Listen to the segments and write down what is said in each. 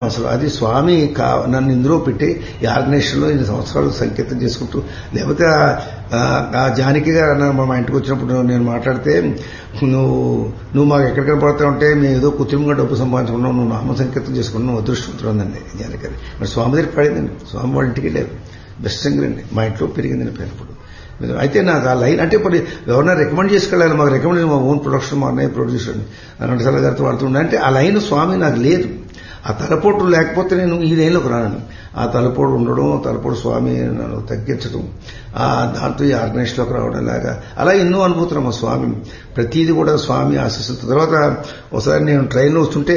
అసలు అది స్వామి కా నన్ను ఇందులో పెట్టి ఈ ఆర్గనైజేషన్లో ఇన్ని సంవత్సరాలు సంకేతం చేసుకుంటూ లేకపోతే ఆ జానకి గారు అన్నారు మా ఇంటికి వచ్చినప్పుడు నేను మాట్లాడితే నువ్వు నువ్వు మాకు ఎక్కడ కనపడతా ఉంటే మేము ఏదో కృత్రిమంగా డబ్బు సంపాదించుకున్నావు నువ్వు నామ సంకేతం చేసుకున్నావు నువ్వు అదృష్టవంతులందండి జానకి గారు మరి స్వామి దగ్గర పడిందండి స్వామి వాళ్ళ ఇంటికి వెళ్ళారు బెస్ట్ సింగర్ అండి మా ఇంట్లో పెరిగిందని పేరుప్పుడు అయితే నాకు ఆ లైన్ అంటే ఇప్పుడు ఎవరైనా రికమెండ్ చేసుకెళ్ళాలి మాకు రికమెండ్ మా ఓన్ ప్రొడక్షన్ మా అన్నయ్య ప్రొడ్యూసర్ రణసాల గారితో వాడుతుండే అంటే ఆ లైన్ స్వామి నాకు లేదు ఆ తలపోటు లేకపోతే నేను ఈ లైన్లోకి రాను ఆ తలపోటు ఉండడం తలపోటు స్వామి నన్ను తగ్గించడం ఆ దాంతో ఈ ఆర్గనైజేషన్లోకి రావడం లాగా అలా ఎన్నో అనుభూతులు మా స్వామి ప్రతిదీ కూడా స్వామి ఆశిస్తుంది తర్వాత ఒకసారి నేను ట్రైన్లో వస్తుంటే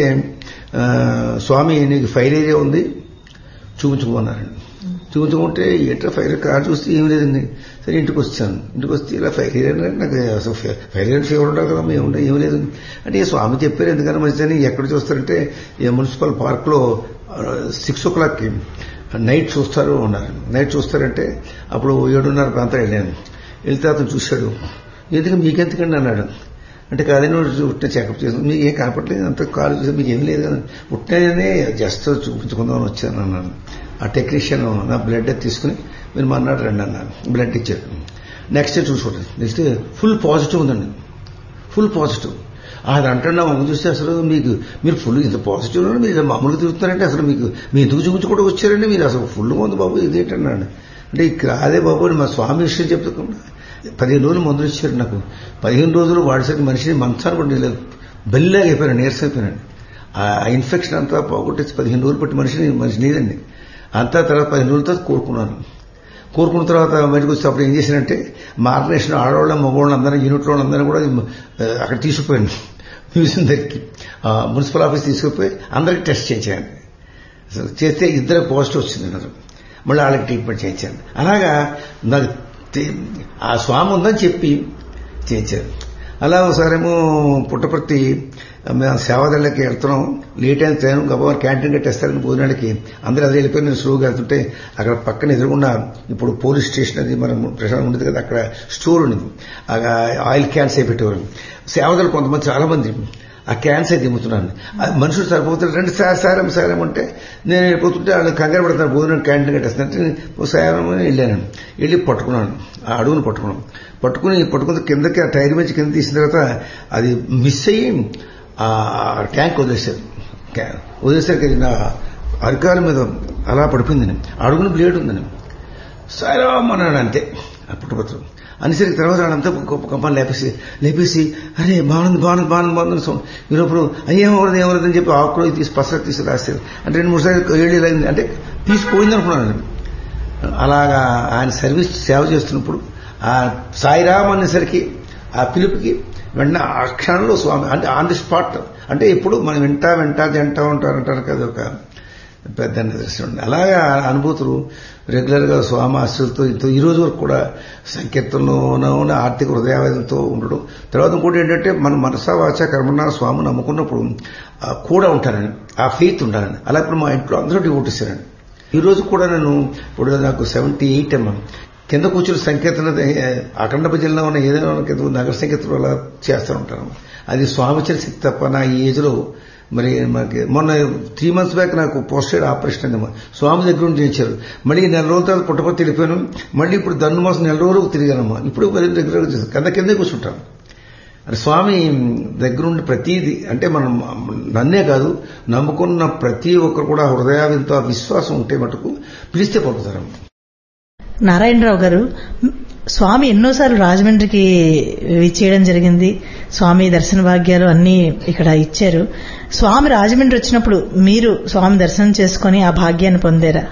స్వామి నీకు ఫైల్ ఏరియా ఉంది చూపించుకోమన్నారండి చూపించుకుంటే ఏంటో ఫైర్ కార్ చూస్తే ఏం లేదండి సరే ఇంటికి వచ్చాను ఇంటికి వస్తే ఇలా ఫైర్ ఏరియా నాకు అసలు ఫైర్ ఏరియా ఫీవర్ ఉండాలి కదా మేము ఉండే ఏం లేదు అంటే స్వామి చెప్పారు ఎందుకని మంచిదని ఎక్కడ చూస్తారంటే మున్సిపల్ పార్క్లో సిక్స్ ఓ క్లాక్కి నైట్ చూస్తారు ఉన్నారు నైట్ చూస్తారంటే అప్పుడు ఏడున్నర ప్రాంతం వెళ్ళాను వెళ్తే అతను చూశాడు ఎందుకు మీకెందుకండి అన్నాడు అంటే కాదని ఉట్టిన చెకప్ చేసి మీకు ఏం కనపట్లేదు అంత కాలు చూసి మీకు ఏం లేదు కదా ఉట్టిననే జస్ట్ చూపించుకుందామని వచ్చాను అన్నాను ఆ టెక్నీషియన్ నా బ్లడ్ తీసుకుని మీరు మన్నాడు రండి అన్నాను బ్లడ్ ఇచ్చాడు నెక్స్ట్ డే చూసుకోండి నెక్స్ట్ ఫుల్ పాజిటివ్ ఉందండి ఫుల్ పాజిటివ్ అది అంటున్నా మాకు చూస్తే అసలు మీకు మీరు ఫుల్ ఇంత పాజిటివ్ మీరు మామూలుగా తిరుగుతున్నారంటే అసలు మీకు మీ ఎందుకు చూపించుకుంటూ వచ్చారండి మీరు అసలు ఫుల్ ఉంది బాబు ఇదేంటన్నాడు అంటే ఇక్కడ అదే బాబు మా స్వామి విషయం చెప్తుకుండా పదిహేను రోజులు మందులు ఇచ్చారు నాకు పదిహేను రోజులు వాడిసరికి మనిషిని మంచాన్ని కూడా లేదు బెల్లాగా అయిపోయాను నీరసం అయిపోయాను ఆ ఇన్ఫెక్షన్ అంతా పోగొట్టేసి పదిహేను రోజులు పట్టి మనిషిని మనిషి నీదండి అంతా తర్వాత పదిహేను రోజుల తర్వాత కోరుకున్నాను కోరుకున్న తర్వాత బయటకు వచ్చి అప్పుడు ఏం చేశానంటే మా ఆర్గనైజేషన్ ఆడవాళ్ళ మగవాళ్ళు అందరూ యూనిట్లో అందరూ కూడా అక్కడ తీసుకుపోయాను మ్యూజియం దగ్గరికి మున్సిపల్ ఆఫీస్ తీసుకుపోయి అందరికి టెస్ట్ చేయించాను అసలు చేస్తే ఇద్దరు పాజిటివ్ వచ్చింది అన్నారు మళ్ళీ వాళ్ళకి ట్రీట్మెంట్ చేయించాను అలాగా నాకు ఆ స్వామి ఉందని చెప్పి చేయించారు అలా ఒకసారేమో పుట్టపర్తి మేము సేవాదళ్ళకి వెళ్తున్నాం లేట్ అయిన ట్రైన్ గబా క్యాంటీన్ కట్టేస్తారని భోజనానికి అందరూ అదే వెళ్ళిపోయి నేను స్లోగా వెళ్తుంటే అక్కడ పక్కన ఎదురుకుండా ఇప్పుడు పోలీస్ స్టేషన్ అది మనం ప్రశాంతం ఉండేది కదా అక్కడ స్టోర్ ఉండేది ఆయిల్ క్యాన్స్ అయి పెట్టేవారు సేవదలు కొంతమంది చాలా మంది ఆ క్యాన్స్ అయితే దిమ్ముతున్నాను మనుషులు సరిపోతారు రండి సార్ సారం సారం అంటే నేను వెళ్ళిపోతుంటే వాళ్ళు కంగారు పడతాను భోజనం క్యాంటీన్ కట్టేస్తానంటే సారం వెళ్ళాను వెళ్ళి పట్టుకున్నాను ఆ అడుగును పట్టుకున్నాను పట్టుకుని పట్టుకుని కిందకి ఆ టైర్ మీద కింద తీసిన తర్వాత అది మిస్ అయ్యి ఆ ట్యాంక్ వదిలేశారు వదిలేసరికి అది నా అరికాల మీద అలా పడిపోయిందని అడుగున బ్లేడ్ ఉందని సారామ్ అన్నాడు అంతే ఆ పుట్టుపత్రం అనేసరికి తర్వాత వాళ్ళంతా గొప్ప కంపని లేపేసి లేపేసి అరే బాగుంది బాగుంది బాగుంది బాగుంది సౌండ్ మీరప్పుడు అయ్యేమవరదు ఏమవరదు అని చెప్పి ఆకులో తీసి పసర తీసి రాస్తారు అంటే రెండు మూడు సార్లు ఏళ్ళు అయింది అంటే తీసిపోయింది అనుకున్నాను అలాగా ఆయన సర్వీస్ సేవ చేస్తున్నప్పుడు ఆ సాయిరామ్ అనేసరికి ఆ పిలుపుకి వెంటనే ఆ క్షణంలో స్వామి అంటే ఆన్ ది స్పాట్ అంటే ఇప్పుడు మనం వింటా వింటా తింటా ఉంటారు అంటారు కదా ఒక పెద్ద నిదర్శనం అలాగా అనుభూతులు రెగ్యులర్ గా స్వామి ఆశలతో ఇంతో ఈ రోజు వరకు కూడా సంకీర్తనలోనూ ఆర్థిక హృదయావేదంతో ఉండడం తర్వాత ఇంకోటి ఏంటంటే మన మనసా వాచ కర్మన్న స్వామి నమ్ముకున్నప్పుడు కూడా ఉంటారని ఆ ఫెయిత్ ఉండాలని అలా ఇప్పుడు మా ఇంట్లో అందరూ డివోటిస్తారండి ఈ రోజు కూడా నేను ఇప్పుడు నాకు సెవెంటీ ఎయిట్ అమ్మా కింద కూర్చుని సంకీర్తన అఖండ భజనలో ఉన్న ఏదైనా కింద నగర సంకీర్తన అలా చేస్తూ ఉంటాను అది స్వామిచర శక్తి తప్ప నా ఈ ఏజ్లో మరి మనకి మొన్న త్రీ మంత్స్ బ్యాక్ నాకు పోస్టెడ్ ఆపరేషన్ అయిందమ్మా స్వామి దగ్గర నుంచి చేయించారు మళ్ళీ నెల రోజుల తర్వాత పుట్టపర్తి వెళ్ళిపోయాను మళ్ళీ ఇప్పుడు దన్ను మాసం నెల రోజులు తిరిగానమ్మా ఇప్పుడు రెగ్యులర్గా చేస్తాను కింద కిందే కూర్చుంటాను అంటే స్వామి దగ్గరుండి ప్రతిదీ అంటే మనం నన్నే కాదు నమ్ముకున్న ప్రతి ఒక్కరు కూడా హృదయాలతో విశ్వాసం ఉంటే మటుకు పిలిస్తే పలుకుతారు నారాయణరావు గారు స్వామి ఎన్నోసార్లు రాజమండ్రికి చేయడం జరిగింది స్వామి దర్శన భాగ్యాలు అన్ని ఇక్కడ ఇచ్చారు స్వామి రాజమండ్రి వచ్చినప్పుడు మీరు స్వామి దర్శనం చేసుకుని ఆ భాగ్యాన్ని పొందారా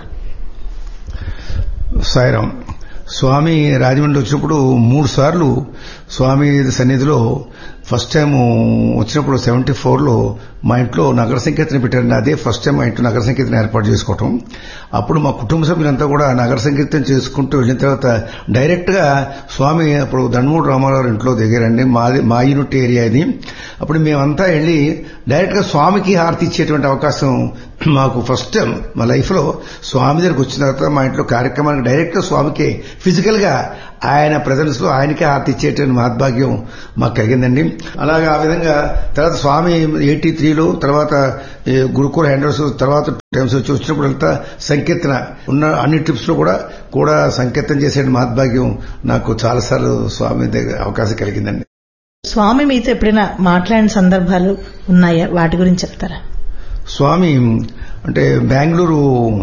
సాయిరాం స్వామి రాజమండ్రి వచ్చినప్పుడు మూడు సార్లు స్వామి సన్నిధిలో ఫస్ట్ టైం వచ్చినప్పుడు సెవెంటీ ఫోర్లో మా ఇంట్లో నగర సంకీర్తన పెట్టారండి అదే ఫస్ట్ టైం మా ఇంట్లో నగర సంకీర్తన ఏర్పాటు చేసుకోవటం అప్పుడు మా కుటుంబ సభ్యులంతా కూడా నగర సంకీర్తన చేసుకుంటూ వెళ్ళిన తర్వాత డైరెక్ట్ గా స్వామి అప్పుడు దండమూడి రామారావు ఇంట్లో దిగారండి మాది మా యూనిట్ ఏరియా ఇది అప్పుడు మేమంతా వెళ్ళి డైరెక్ట్ గా స్వామికి హారతి ఇచ్చేటువంటి అవకాశం మాకు ఫస్ట్ టైం మా లైఫ్ లో స్వామి దగ్గరికి వచ్చిన తర్వాత మా ఇంట్లో కార్యక్రమానికి డైరెక్ట్ గా స్వామికి ఫిజికల్ గా ఆయన ప్రజెన్స్ లో ఆయనకే హారతి ఇచ్చేటువంటి మహద్భాగ్యం మాకు కలిగిందండి అలాగే ఆ విధంగా తర్వాత స్వామి ఎయిటీ త్రీలో తర్వాత ఈ గురుకుల హ్యాండర్స్ తర్వాత టైమ్స్ వచ్చి వచ్చినప్పుడంతా సంకీర్తన ఉన్న అన్ని ట్రిప్స్ లో కూడా కూడా సంకీర్తన చేసే మహద్భాగ్యం నాకు చాలాసార్లు స్వామి దగ్గర అవకాశం కలిగిందండి స్వామి మీతో ఎప్పుడైనా మాట్లాడిన సందర్భాలు ఉన్నాయా వాటి గురించి చెప్తారా స్వామి అంటే బెంగళూరు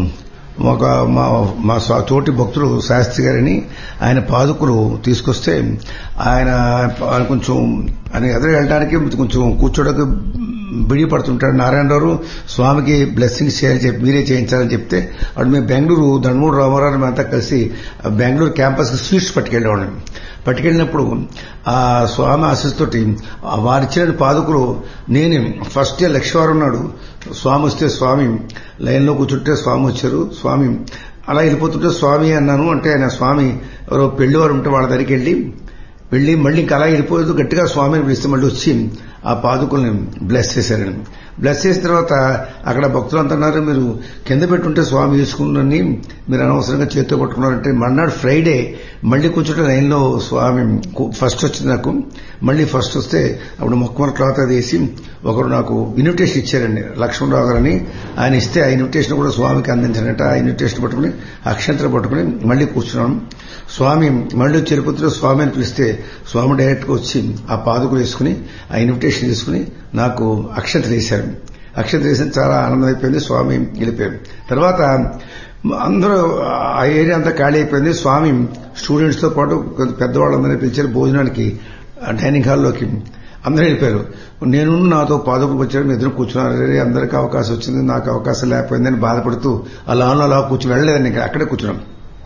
ఒక మా మా స్వా- తోటి భక్తులు శాస్త్రి గారిని ఆయన పాదుకులు తీసుకొస్తే ఆయన ఆయన కొంచెం ఆయన ఎదురు వెళ్ళడానికి కొంచెం కూర్చోడానికి బిడి పడుతుంటాడు నారాయణరావు స్వామికి బ్లెస్సింగ్స్ చేయాలని చెప్పి మీరే చేయించాలని చెప్తే అప్పుడు మేము బెంగళూరు దండమూడు రామారావు అంతా కలిసి ఆ బెంగళూరు క్యాంపస్ కి స్వీట్స్ పట్టుకెళ్ళేవాళ్ళం పట్టుకెళ్ళినప్పుడు ఆ స్వామి ఆశీస్సుతోటి ఆ వారిచ్చిన పాదుకులు నేను ఫస్ట్ డే లక్ష్మీవారం ఉన్నాడు స్వామి వస్తే స్వామి లైన్లో కూర్చుంటే స్వామి వచ్చారు స్వామి అలా వెళ్ళిపోతుంటే స్వామి అన్నాను అంటే ఆయన స్వామి ఎవరో పెళ్లివారు ఉంటే వాళ్ళ దగ్గరికి వెళ్ళి వెళ్ళి మళ్ళీ ఇంకా అలా వెళ్ళిపోయేది గట్టిగా స్వామిని పిలిస్తే మళ్ళీ వచ్చి ఆ పాదుకుల్ని బ్లెస్ చేశారండి బ్లెస్ చేసిన తర్వాత అక్కడ భక్తులు అంటున్నారు మీరు కింద పెట్టుంటే స్వామి తీసుకున్నని మీరు అనవసరంగా చేతితో పట్టుకున్నారంటే మర్నాడు ఫ్రైడే మళ్ళీ కూర్చుంటే లైన్లో స్వామి కు- ఫస్ట్ వచ్చింది నాకు మళ్ళీ ఫస్ట్ వస్తే అప్పుడు మొక్కమల క్లాత్ అది వేసి ఒకరు నాకు ఇన్విటేషన్ ఇచ్చారండి లక్ష్మణరావు గారని ఆయన ఇస్తే ఆ ఇన్విటేషన్ కూడా స్వామికి అందించారంట ఆ ఇన్విటేషన్ పట్టుకుని అక్షంతలు పట్టుకుని మళ్ళీ కూర్చున్నాం స్వామి మళ్ళీ తిరుపతిలో స్వామి అని పిలిస్తే స్వామి డైరెక్ట్ గా వచ్చి ఆ పాదుకులు వేసుకుని ఆ ఇన్విటేషన్ తీసుకుని నాకు అక్షంతలు వేశారు అక్షంతలు వేసిన చాలా ఆనందం అయిపోయింది స్వామి వెళ్ళిపోయారు తర్వాత అందరూ ఆ ఏరియా అంతా ఖాళీ అయిపోయింది స్వామి స్టూడెంట్స్ తో పాటు కొంత పెద్దవాళ్ళందరినీ పిలిచారు భోజనానికి ఆ డైనింగ్ హాల్లోకి అందరూ వెళ్ళిపోయారు నేను నాతో పాదకులు వచ్చారు మీ ఇద్దరు కూర్చున్నారు "అరే, అందరికీ అవకాశం వచ్చింది నాకు అవకాశం లేకపోయిందని బాధపడుతూ అలా అలా కూర్చుని వెళ్ళలేదండి ఇంకా అక్కడే కూర్చున్నాం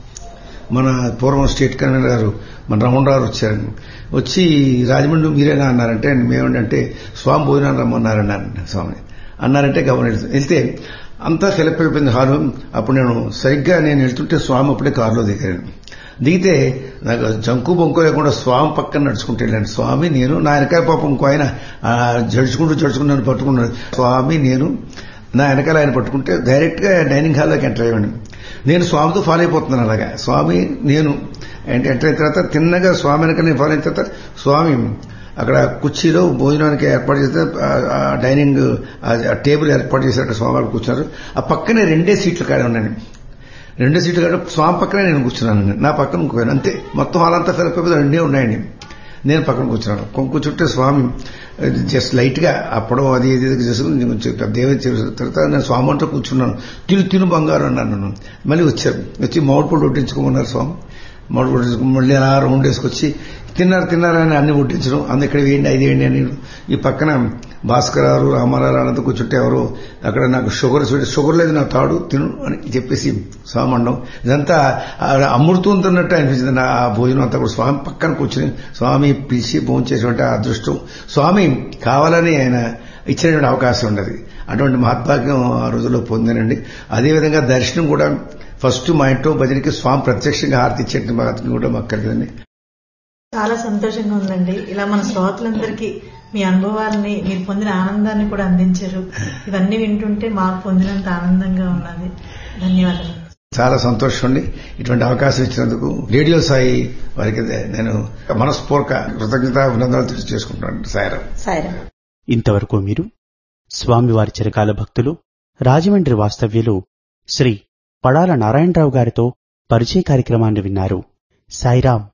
మన పూర్వం స్టేట్ కన్వీనర్ గారు మన రమణ గారు వచ్చారండి వచ్చి రాజమండ్రి మీరేనా అన్నారంటే మేమేంటంటే స్వామి భోజనాలు రమ్మన్నారన్నారు స్వామి అన్నారంటే గవర్నర్ వెళ్తే అంతా ఫిలప్ అయిపోయింది హాలు అప్పుడు నేను సరిగ్గా నేను వెళ్తుంటే స్వామి అప్పుడే కారులో దిగాను దిగితే నాకు జంకు బొంకు లేకుండా స్వామి పక్కన నడుచుకుంటూ వెళ్ళాను స్వామి నేను నా వెనకాల పాపం ఇంకో ఆయన ఆ, జడుచుకుంటూ జడుచుకుంటూ నన్ను పట్టుకున్నాడు స్వామి నేను నా వెనకాల ఆయన పట్టుకుంటే డైరెక్ట్ గా డైనింగ్ హాల్లోకి ఎంటర్ అయ్యాను నేను స్వామితో ఫాలో అయిపోతున్నాను అలాగా స్వామి నేను ఎంటర్ ఎంటర్ అయిన తర్వాత తిన్నగా స్వామి వెనక నేను ఫాలో అయిన తర్వాత స్వామి అక్కడ కుర్చీలో భోజనానికి ఏర్పాటు చేస్తే ఆ- ఆ డైనింగ్ ఆ టేబుల్ ఏర్పాటు చేసినట్టు స్వామి వారు కూర్చున్నారు ఆ పక్కనే రెండే సీట్లు కాడే ఉన్నాను రెండే సీట్లు కాడ స్వామి పక్కనే నేను కూర్చున్నాను నా పక్కన ఇంకో అంతే మొత్తం హాల్ అంతా ఫిలప్ అయిపోతే రెండే ఉన్నాయండి నేను పక్కన కూర్చున్నాను కొ- కూర్చుంటే స్వామి జస్ట్ లైట్ గా అప్పడం అది ఇది ఇది చేసుకుని కొంచెం పెద్ద ఏమీ చేసిన తర్వాత నేను స్వామి అంతా కూర్చున్నాను తిను తిను బంగారు అన్నాను నన్ను మళ్ళీ వచ్చారు వచ్చి మామిడి పళ్ళు వడ్డించుకోమన్నారు స్వామి మామిడి పళ్ళు వడ్డించుకో మళ్ళీ అలా రౌండ్ వేసుకొచ్చి తిన్నారు తిన్నారు అని అన్ని వడ్డించడం అందు ఇక్కడ వేయండి అది వేయండి అని ఈ పక్కన భాస్కర్ గారు రామారావు అంతా కూర్చుంటే ఎవరు అక్కడ నాకు షుగర్ స్వీట్ షుగర్ లేదు నా తాడు తిను అని చెప్పేసి స్వామి అనడం ఇదంతా అమృతుంతున్నట్టు అనిపించింది నా ఆ భోజనం అంతా కూడా స్వామి పక్కన కూర్చుని స్వామి పిలిచి భోజనం చేసేటువంటి ఆ అదృష్టం స్వామి కావాలని ఆయన ఇచ్చినటువంటి అవకాశం ఉండదు అటువంటి మహత్భాగ్యం ఆ రోజుల్లో పొందానండి అదేవిధంగా దర్శనం కూడా ఫస్ట్ మా ఇంట్లో భజనకి స్వామి ప్రత్యక్షంగా హారతి ఇచ్చేటువంటి మహత్వం కూడా మాకు కలిగిందండి చాలా సంతోషంగా ఉందండి ఇలా మన శ్రోతలందరికీ మీ అనుభవాలని మీరు పొందిన ఆనందాన్ని కూడా అందించారు ఇవన్నీ వింటుంటే మాకు పొందినంత ఆనందంగా ఉన్నది ధన్యవాదాలు చాలా సంతోషం అండి ఇటువంటి అవకాశం ఇచ్చినందుకు రేడియో సాయి వారికి నేను మనస్పూర్వక కృతజ్ఞత అభినందనలు తెలియజేసుకుంటున్నాను సాయిరాం సాయిరా ఇంతవరకు మీరు స్వామివారి చిరకాల భక్తులు రాజమండ్రి వాస్తవ్యులు శ్రీ పడాల నారాయణరావు గారితో పరిచయ కార్యక్రమాన్ని విన్నారు సాయిరాం